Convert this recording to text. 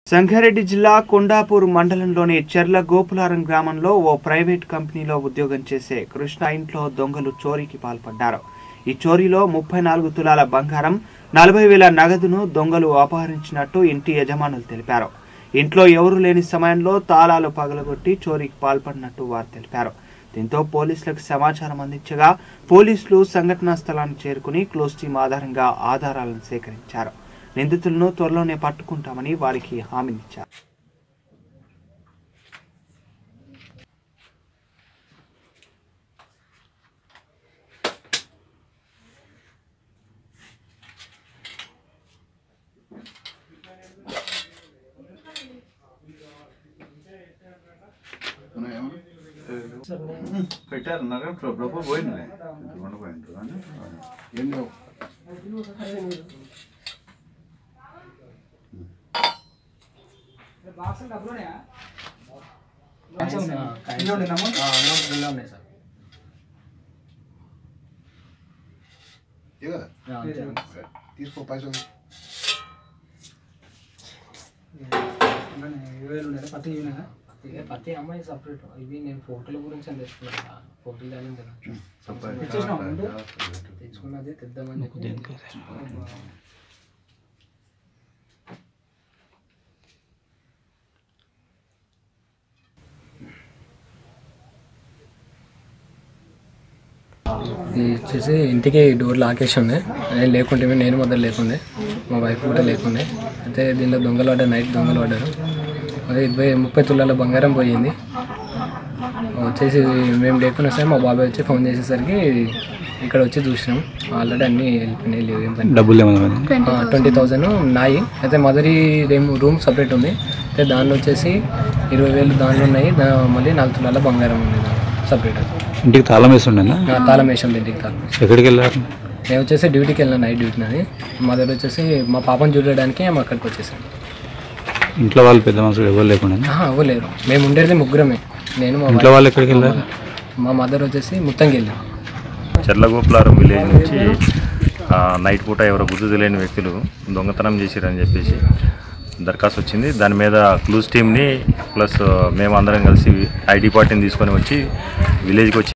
సంగారెడ్డి జిల్లా కొండాపూర్ మండలంలోని చెర్ల గోపులారం గ్రామంలో ఓ ప్రైవేట్ కంపెనీలో ఉద్యోగం చేసే కృష్ణ ఇంట్లో దొంగలు చోరీకి పాల్పడ్డారు ఈ చోరీలో ముప్పై నాలుగు తులాల బంగారం నలభై వేల నగదును దొంగలు అపహరించినట్టు ఇంటి యజమానులు తెలిపారు ఇంట్లో ఎవరూ లేని సమయంలో తాళాలు పగలగొట్టి చోరీకి పాల్పడినట్టు వారు తెలిపారు దీంతో పోలీసులకు సమాచారం అందించగా పోలీసులు సంఘటనా స్థలానికి చేరుకుని క్లోజ్ టీం ఆధారంగా ఆధారాలను సేకరించారు నిందితులను త్వరలోనే పట్టుకుంటామని వారికి హామీనిచ్చారు పెట్టారు నాకు ప్రభుత్వం పోయింది పోయింటారు కానీ ఏం లేవు ఉన్నాయి సార్ ఇక ఆ, అంతే. తీసుకో పైసలు ఇరవై వేలు ఉన్నాయి పత్తి ఇవి ఉన్నాయా? ఇక పత్తి అమ్మాయి సపరేట్ ఇవి నేను ఫోటోల గురించి అని తెచ్చుకున్నా ఫోటోలు కానీ తెచ్చుకున్నది తెద్దామని చెప్పి ఇది వచ్చేసి ఇంటికి డోర్ లాకేసి ఉంది నేను లేకుంటే నేను మొదలు లేకుండే మా వైఫ్ కూడా లేకుండే అయితే దీనిలో దొంగలు పడ్డారు నైట్ దొంగలు పడ్డారు అదే ఇరవై ముప్పై తులాల బంగారం పోయింది వచ్చేసి మేము లేకుండా సరే మా బాబాయ్ వచ్చి ఫోన్ చేసేసరికి ఇక్కడ వచ్చి చూసినాం ఆల్రెడీ అన్నీ వెళ్ళిపోయినాయి లేవు ఏం పని డబ్బులు ఏమన్నా ట్వంటీ థౌజండ్ నాయి అయితే మదరి రూమ్ రూమ్ సపరేట్ ఉంది అయితే దానిలో వచ్చేసి ఇరవై వేలు దానిలో ఉన్నాయి దా- మళ్ళీ నాలుగు తులాల బంగారం ఉంది సపరేట్ ఇంటికి తాళం వేసి ఉండేనా తాళం వేసాం ఇంటికి తాళం వేసాం. ఎక్కడికి వెళ్ళారు నేను వచ్చేసి డ్యూటీకి వెళ్ళిన నైట్ డ్యూటీ నాది మదర్ వచ్చేసి మా పాపను చూడడానికి మేము అక్కడికి వచ్చేసాం ఇంట్లో వాళ్ళు పెద్ద మనుషులు ఎవరు లేకుండా అవ్వలేరు మేము ఉండేది ముగ్గురమే నేను మా ఇంట్లో వాళ్ళు ఎక్కడికి వెళ్ళారు మా మదర్ వచ్చేసి ముత్తంగి వెళ్ళాం చెర్లగోపులారం విలేజ్ నుంచి ఆ, నైట్ పూట ఎవరో గుర్తు తెలియని వ్యక్తులు దొంగతనం చేసిరని చెప్పేసి దరఖాస్తు వచ్చింది దాని మీద క్లూస్ టీమ్ని ప్లస్ మేము అందరం కలిసి ఐడి పార్టీని తీసుకొని వచ్చి విలేజ్కి వచ్చి